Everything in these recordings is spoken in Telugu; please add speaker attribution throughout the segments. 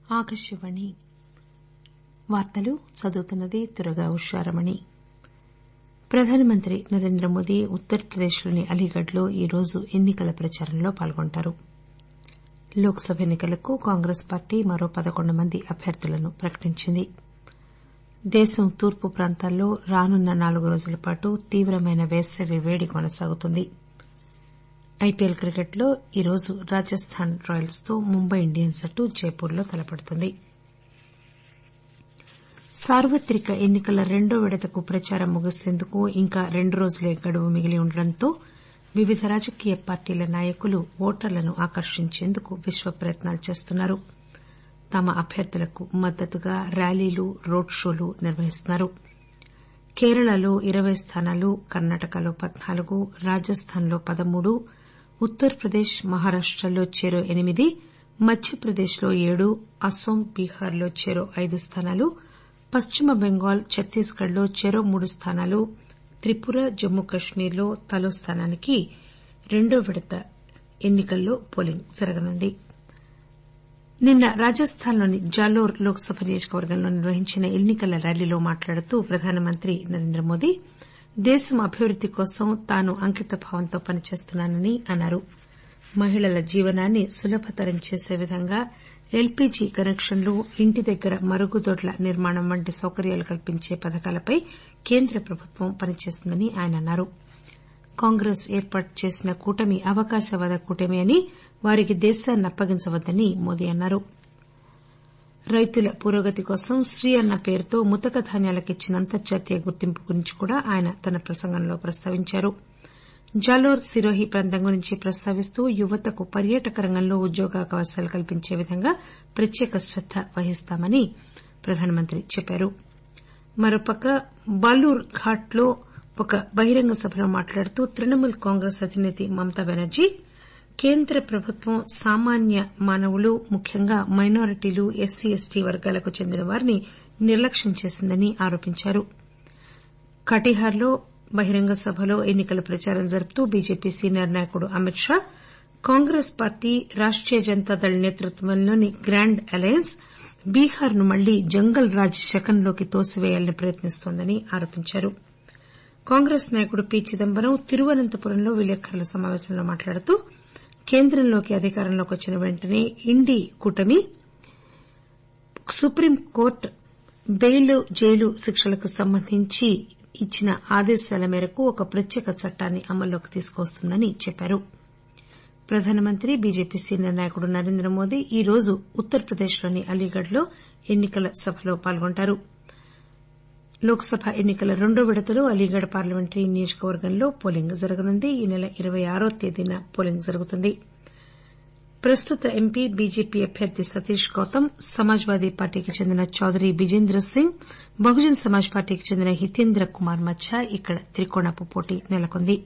Speaker 1: ఆకాశవాణి వార్తలు చదువుతున్నది దుర్గా ఉషారమణి ప్రధానమంత్రి నరేంద్రమోదీ ఉత్తరప్రదేశ్లోని అలీగఢ్ లో ఈరోజు ఎన్ని కల ప్రచారంలో పాల్గొంటారు లోక్ సభ ఎన్ని కలకు కాంగ్రెస్ పార్టీ మరో పదకొండు మంది అభ్యర్థులను ప్రకటించింది దేశం తూర్పు ప్రాంతాల్లో రానున్న నాలుగు రోజుల పాటు తీవ్రమైన వేసవి వేడి కొనసాగుతుంది ఐపీఎల్ క్రికెట్ లో ఈరోజు రాజస్థాన్ రాయల్స్ తో ముంబై ఇండియన్స్ జట్టు జైపూర్ లో తలపడుతుంది సార్వత్రిక ఎన్ని కల రెండో విడతకు ప్రచారం ముగిసేందుకు ఇంకా రెండు రోజులే గడువు మిగిలి ఉండడంతో వివిధ రాజకీయ పార్టీల నాయకులు ఓటర్లను ఆకర్షించేందుకు విశ్వ ప్రయత్నాలు చేస్తున్నారు తమ అభ్యర్థులకు మద్దతుగా ర్యాలీలు రోడ్ షోలు నిర్వహిస్తున్నారు కేరళలో ఇరవై స్థానాలు కర్ణాటకలో పద్నాలుగు రాజస్థాన్ లో పదమూడు ఉత్తరప్రదేశ్ మహారాష్టలో చెరో ఎనిమిది మధ్యప్రదేశ్ లో ఏడు అస్సోం బీహార్ లో చెరో ఐదు స్థానాలు పశ్చిమ బెంగాల్ ఛత్తీస్ గఢ్ లో చెరో మూడు స్థానాలు త్రిపుర జమ్మూ కశ్మీర్ లో తలో స్థానానికి రెండో విడత ఎన్ని కల్లో పోలింగ్ జరగనుంది నిన్న రాజస్థాన్ లోని జాలోర్ లోక్ సభ నియోజకవర్గంలో నిర్వహించిన ఎన్ని కల ర్యాలీలో మాట్లాడుతూ ప్రధానమంత్రి నరేంద్రమోదీ దేశం అభివృద్ది కోసం తాను అంకితభావంతో పనిచేస్తున్నానని అన్నారు మహిళల జీవనాన్ని సులభతరం చేసే విధంగా ఎల్పీజీ కనెక్షన్లు ఇంటి దగ్గర మరుగుదొడ్ల నిర్మాణం వంటి సౌకర్యాలు కల్పించే పథకాలపై కేంద్ర ప్రభుత్వం పనిచేస్తుందని ఆయన అన్నారు కాంగ్రెస్ ఏర్పాటు చేసిన కూటమి అవకాశవాద కూటమి అని వారికి దేశాన్ని అప్పగించవద్దని మోదీ అన్నారు రైతుల పురోగతి కోసం శ్రీ అన్న పేరుతో ముతక ధాన్యాలకు ఇచ్చిన అంతర్జాతీయ గుర్తింపు గురించి కూడా ఆయన తన ప్రసంగంలో ప్రస్తావించారు జాలోర్ సిరోహి ప్రాంతం గురించి ప్రస్తావిస్తూ యువతకు పర్యాటక రంగంలో ఉద్యోగావకాశాలు కల్పించే విధంగా ప్రత్యేక శ్రద్ద వహిస్తామని ప్రధానమంత్రి చెప్పారు మరోపక్క బాలూర్ ఘాట్ లో ఒక బహిరంగ సభలో మాట్లాడుతూ తృణమూల్ కాంగ్రెస్ అధినేత్రి మమతా బెనర్జీ కేంద్ర ప్రభుత్వం సామాన్య మానవులు ముఖ్యంగా మైనారిటీలు ఎస్సీ ఎస్టీ వర్గాలకు చెందిన వారిని నిర్లక్ష్యం చేసిందని ఆరోపించారు కటిహార్ లో బహిరంగ సభలో ఎన్ని కల ప్రచారం జరుపుతూ బీజేపీ సీనియర్ నాయకుడు అమిత్ షా కాంగ్రెస్ పార్టీ రాష్టీయ జనతాదళ్ నేతృత్వంలోని గ్రాండ్ అలయన్స్ బీహార్ ను మళ్లీ జంగల్ రాజ్ శకంలోకి తోసివేయాలని ప్రయత్నిస్తోందని ఆరోపించారు కాంగ్రెస్ నాయకుడు పి చిదంబరం తిరువనంతపురంలో విలేకరుల సమాపేశంలో మాట్లాడుతూ కేంద్రంలోకి అధికారంలోకి వచ్చిన వెంటనే ఇండీ కూటమి సుప్రీంకోర్టు బెయిల్ జైలు శిక్షలకు సంబంధించి ఇచ్చిన ఆదేశాల మేరకు ఒక ప్రత్యేక చట్టాన్ని అమల్లోకి తీసుకువస్తుందని చెప్పారు ప్రధానమంత్రి బీజేపీ సీనియర్ నాయకుడు నరేంద్రమోదీ ఈరోజు ఉత్తరప్రదేశ్ లోని అలీగఢ్ లో ఎన్ని కల సభలో పాల్గొంటారు లోక్ సభ ఎన్ని కల రెండో విడతలో అలీగఢ్ పార్లమెంటరీ నియోజకవర్గంలో పోలింగ్ జరగనుంది ఈ నెల ఇరవై ఆరో తేదీన పోలింగ్ జరుగుతుంది ప్రస్తుత ఎంపీ బీజేపీ అభ్యర్థి సతీష్ గౌతమ్ సమాజ్వాదీ పార్టీకి చెందిన చౌదరి బిజేంద్ర సింగ్ బహుజన్ సమాజ్ పార్టీకి చెందిన హితేంద్ర కుమార్ మధ్య ఇక్కడ త్రికోణపు పోటీ నెలకొంది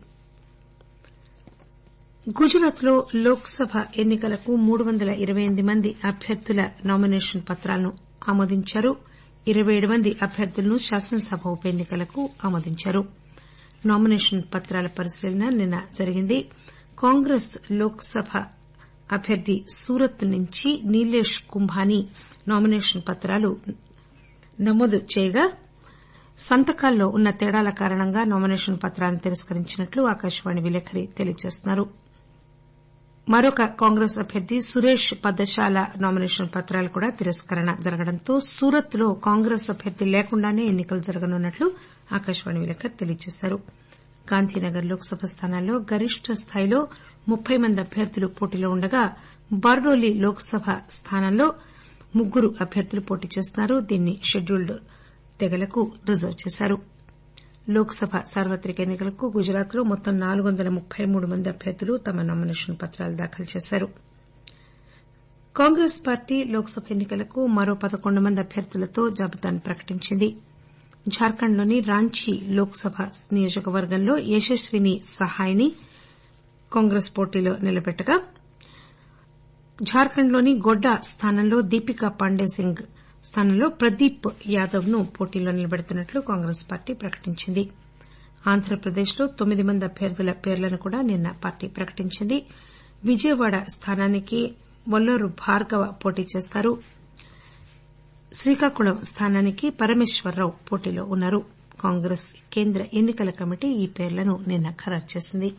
Speaker 1: గుజరాత్ లో లోక్ సభ ఎన్ని కలకు మూడు వందల ఇరవై ఎనిమిది మంది అభ్యర్థుల నామినేషన్ పత్రాలను ఆమోదించారు ఇరవై ఏడు మంది అభ్యర్థులను శాసనసభ ఉప ఎన్ని కలకు ఆమోదించారు నామినేషన్ పత్రాల పరిశీలన నిన్న జరిగింది కాంగ్రెస్ లోక్ సభ అభ్యర్థి సూరత్ నుంచి నీలేష్ కుంభానీ నామినేషన్ పత్రాలు నమోదు చేయగా సంతకాల్లో ఉన్న తేడాల కారణంగా నామినేషన్ పత్రాలను తిరస్కరించినట్లు ఆకాశవాణి విలేకరి తెలియజేస్తున్నారు మరొక కాంగ్రెస్ అభ్యర్థి సురేష్ పద్దశాల నామినేషన్ పత్రాలు కూడా తిరస్కరణ జరగడంతో సూరత్ లో కాంగ్రెస్ అభ్యర్థి లేకుండానే ఎన్ని కలు జరగనున్నట్లు ఆకాశవాణి విలేకరి తెలియజేశారు గాంధీనగర్ లోక్ సభ స్థానాల్లో గరిష్ట స్థాయిలో ముప్పై మంది అభ్యర్థులు పోటీలో ఉండగా బార్డోలీ లోక్ సభ స్థానంలో ముగ్గురు అభ్యర్థులు పోటీ చేస్తున్నారు దీన్ని షెడ్యూల్డ్ తెగలకు రిజర్వ్ చేశారు లోక్ సభ సార్వత్రిక ఎన్ని కలకు గుజరాత్ లో మొత్తం నాలుగు వందల ముప్పై మూడు మంది అభ్యర్థులు తమ నామినేషన్ పత్రాలు దాఖలు చేశారు కాంగ్రెస్ పార్టీ లోక్ సభ ఎన్ని కలకు మరో పదకొండు మంది అభ్యర్థులతో జాబితాను ప్రకటించింది జార్ఖండ్ లోని రాంచీ లోక్ సభ నియోజకవర్గంలో యశస్విని సహాయ్ ని కాంగ్రెస్ పోటీలో నిలబెట్టగా జార్ఖండ్ లోని గొడ్డా స్థానంలో దీపికా పాండే సింగ్ స్థానంలో ప్రదీప్ యాదవ్ ను పోటీలో నిలబెడుతున్నట్లు కాంగ్రెస్ పార్టీ ప్రకటించింది ఆంధ్రప్రదేశ్ లో తొమ్మిది మంది అభ్యర్థుల పేర్లను కూడా నిన్న పార్టీ ప్రకటించింది విజయవాడ స్థానానికి వల్లూరు భార్గవ పోటీ చేస్తారు శ్రీకాకుళం స్థానానికి పరమేశ్వరరావు పోటీలో ఉన్నారు కాంగ్రెస్ కేంద్ర ఎన్ని కల కమిటీ ఈ పేర్లను నిన్న ఖరారు చేసింది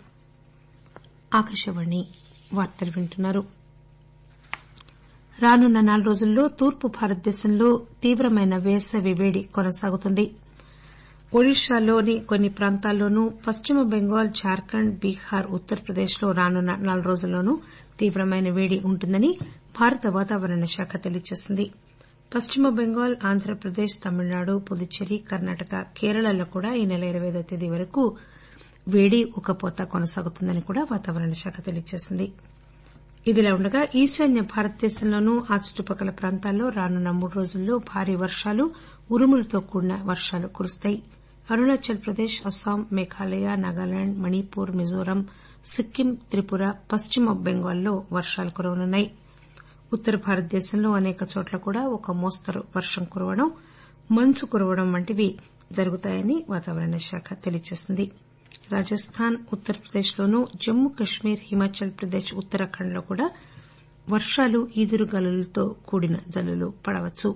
Speaker 1: రానున్న నాలుగు రోజుల్లో తూర్పు భారతదేశంలో తీవ్రమైన వేసవి పేడి కొనసాగుతుంది ఒడిశాలోని కొన్ని ప్రాంతాల్లోనూ పశ్చిమ బెంగాల్ జార్ఖండ్ బీహార్ ఉత్తరప్రదేశ్ లో రానున్న నాలుగు రోజుల్లోనూ తీవ్రమైన పేడి ఉంటుందని భారత వాతావరణ శాఖ తెలియజేసింది పశ్చిమ బెంగాల్ ఆంధ్రప్రదేశ్ తమిళనాడు పుదుచ్చేరి కర్ణాటక కేరళలో కూడా ఈ నెల ఇరవై ఐదవ తేదీ వరకు పేడి ఉక్కపోత కొనసాగుతుందని కూడా వాతావరణ శాఖ తెలియజేసింది ఇదిలా ఉండగా ఈశాన్య భారతదేశంలోనూ ఆ చుట్టుపక్కల ప్రాంతాల్లో రానున్న మూడు రోజుల్లో భారీ వర్షాలు ఉరుములతో కూడిన వర్షాలు కురుస్తాయి అరుణాచల్ ప్రదేశ్ అస్సాం మేఘాలయ నాగాలాండ్ మణిపూర్ మిజోరాం సిక్కిం త్రిపుర పశ్చిమ బెంగాల్లో వర్షాలు కురవనున్నాయి ఉత్తర భారతదేశంలో అనేక చోట్ల కూడా ఒక మోస్తరు వర్షం కురవడం మంచు కురవడం వంటివి జరుగుతాయని వాతావరణ శాఖ తెలియజేసింది రాజస్థాన్ ఉత్తరప్రదేశ్ లోనూ జమ్మూ కశ్మీర్ హిమాచల్ ప్రదేశ్ ఉత్తరాఖండ్ లో కూడా వర్షాలు ఈదురుగాలులతో కూడిన జల్లులు పడవచ్చు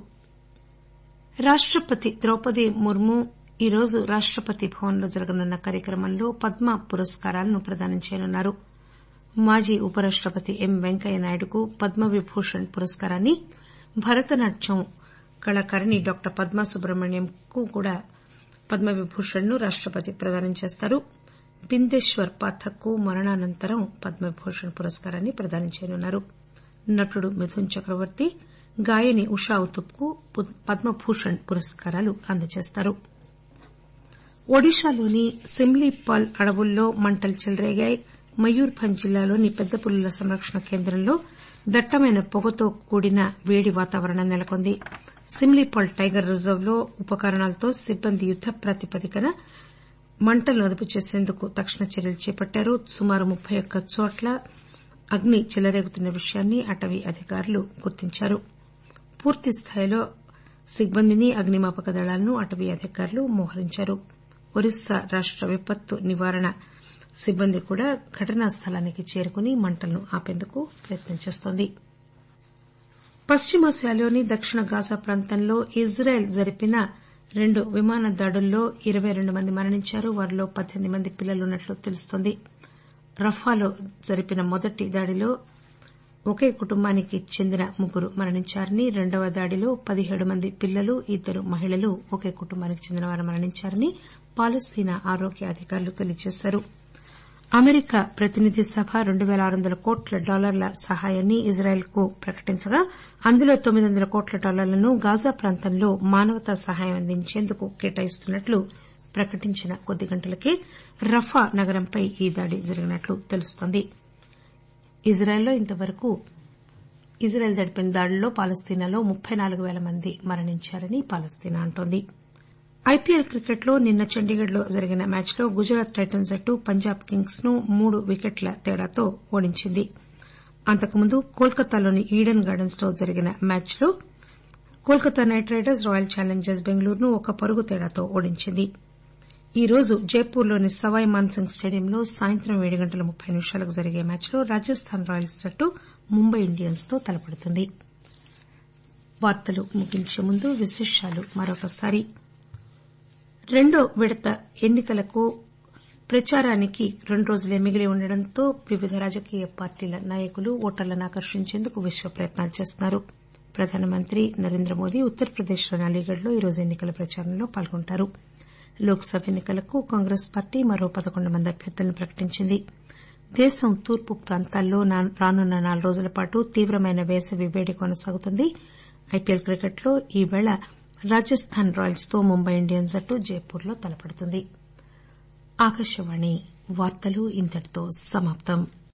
Speaker 1: రాష్టపతి ద్రౌపది ముర్ము ఈరోజు రాష్టపతి భవన్లో జరగనున్న కార్యక్రమంలో పద్మ పురస్కారాలను ప్రదానం చేయనున్నారు మాజీ ఉపరాష్టపతి ఎం వెంకయ్యనాయుడుకు పద్మవిభూషణ్ పురస్కారాన్ని భరతనాట్యం కళాకారిణి డాక్టర్ పద్మా సుబ్రహ్మణ్యంకు కూడా పద్మవిభూషణ్ ను రాష్టపతి ప్రదానం చేస్తారు బిందేశ్వర్ పాఠక్ కు మరణానంతరం పద్మవిభూషణ్ పురస్కారాన్ని ప్రదానం చేయనున్నారు నటుడు మిథున్ చక్రవర్తి గాయని ఉషా ఉతుప్ కు పద్మభూషణ్ పురస్కారాలు అందజేస్తారు ఒడిశాలోని సిమ్లీపాల్ అడవుల్లో మంటలు చెలరేగాయి మయూర్భంజ్ జిల్లాలోని పెద్ద పులుల సంరక్షణ కేంద్రంలో దట్టమైన పొగతో కూడిన పేడి వాతావరణం నెలకొంది సిమ్లీపాల్ టైగర్ రిజర్వ్ లో ఉపకరణాలతో సిబ్బంది యుద్ద ప్రాతిపదికన మంటలను అదుపు చేసేందుకు తక్షణ చర్యలు చేపట్టారు సుమారు ముప్పై ఒక్క చోట్ల అగ్ని చెలరేగుతున్న విషయాన్ని అటవీ అధికారులు గుర్తించారు పూర్తిస్థాయిలో సిబ్బందిని అగ్నిమాపక దళాలను అటవీ అధికారులు మోహరించారు ఒరిస్సా రాష్ట విపత్తు నివారణ సిబ్బంది కూడా ఘటనా స్థలానికి చేరుకుని మంటలను ఆపేందుకు ప్రయత్నం చేస్తోంది పశ్చిమాసియాలోని దక్షిణ గాజా ప్రాంతంలో ఇజ్రాయెల్ జరిపిన రెండు విమాన దాడుల్లో ఇరవై రెండు మంది మరణించారు వారిలో పద్దెనిమిది మంది పిల్లలున్నట్లు తెలుస్తోంది రఫాలో జరిపిన మొదటి దాడిలో ఒకే కుటుంబానికి చెందిన ముగ్గురు మరణించారని రెండవ దాడిలో పదిహేడు మంది పిల్లలు ఇద్దరు మహిళలు ఒకే కుటుంబానికి చెందినవారు మరణించారని పాలస్తీనా ఆరోగ్య అధికారులు తెలియజేశారు అమెరికా ప్రతినిధి సభ రెండు పేల ఆరు వందల కోట్ల డాలర్ల సహాయాన్ని ఇజ్రాయెల్ కు ప్రకటించగా అందులో తొమ్మిది వందల కోట్ల డాలర్లను గాజా ప్రాంతంలో మానవతా సహాయం అందించేందుకు కేటాయిస్తున్నట్లు ప్రకటించిన కొద్ది గంటలకే రఫా నగరంపై ఈ దాడి జరిగినట్లు తెలుస్తోంది ఇజ్రాయెల్లో ఇంతవరకు ఇజ్రాయెల్ జరిపిన దాడుల్లో పాలస్తీనాలో ముప్పై నాలుగు పేల మంది మరణించారని పాలస్తీనా అంటోంది ఐపీఎల్ క్రికెట్లో నిన్న చండీగఢ్ లో జరిగిన మ్యాచ్లో గుజరాత్ టైటన్స్ జట్టు పంజాబ్ కింగ్స్ ను మూడు వికెట్ల తేడాతో ఓడించింది అంతకుముందు కోల్కతాలోని ఈడెన్ గార్డెన్స్ లో జరిగిన మ్యాచ్లో Kolkata Knight Riders Royal Challengers బెంగళూరును ఒక పరుగు తేడాతో ఓడించింది ఈ రోజు జైపూర్లోని సవాయ్ మాన్సింగ్ స్టేడియంలో సాయంత్రం ఏడు గంటల ముప్పై నిమిషాలకు జరిగే మ్యాచ్లో రాజస్థాన్ రాయల్స్ జట్టు ముంబై ఇండియన్స్ తో తలపడుతుంది రెండో విడత ఎన్ని కలకు ప్రచారానికి రెండు రోజులే మిగిలి ఉండడంతో వివిధ రాజకీయ పార్టీల నాయకులు ఓటర్లను ఆకర్షించేందుకు విశ్వ ప్రయత్నాలు చేస్తున్నారు ప్రధానమంత్రి నరేంద్రమోదీ ఉత్తరప్రదేశ్లోని అలీగఢ్ లో ఈరోజు ఎన్ని కల ప్రచారంలో పాల్గొంటారు లోక్ సభ ఎన్ని కలకు కాంగ్రెస్ పార్టీ మరో పదకొండు మంది అభ్యర్థులను ప్రకటించింది దేశం తూర్పు ప్రాంతాల్లో రానున్న నాలుగు రోజుల పాటు తీవ్రమైన వేసవి వేడి కొనసాగుతుంది ఐపీఎల్ క్రికెట్లో ఈవేళ రాజస్థాన్ రాయల్స్ తో ముంబై ఇండియన్స్ జట్టు జైపూర్లో తలపడుతుంది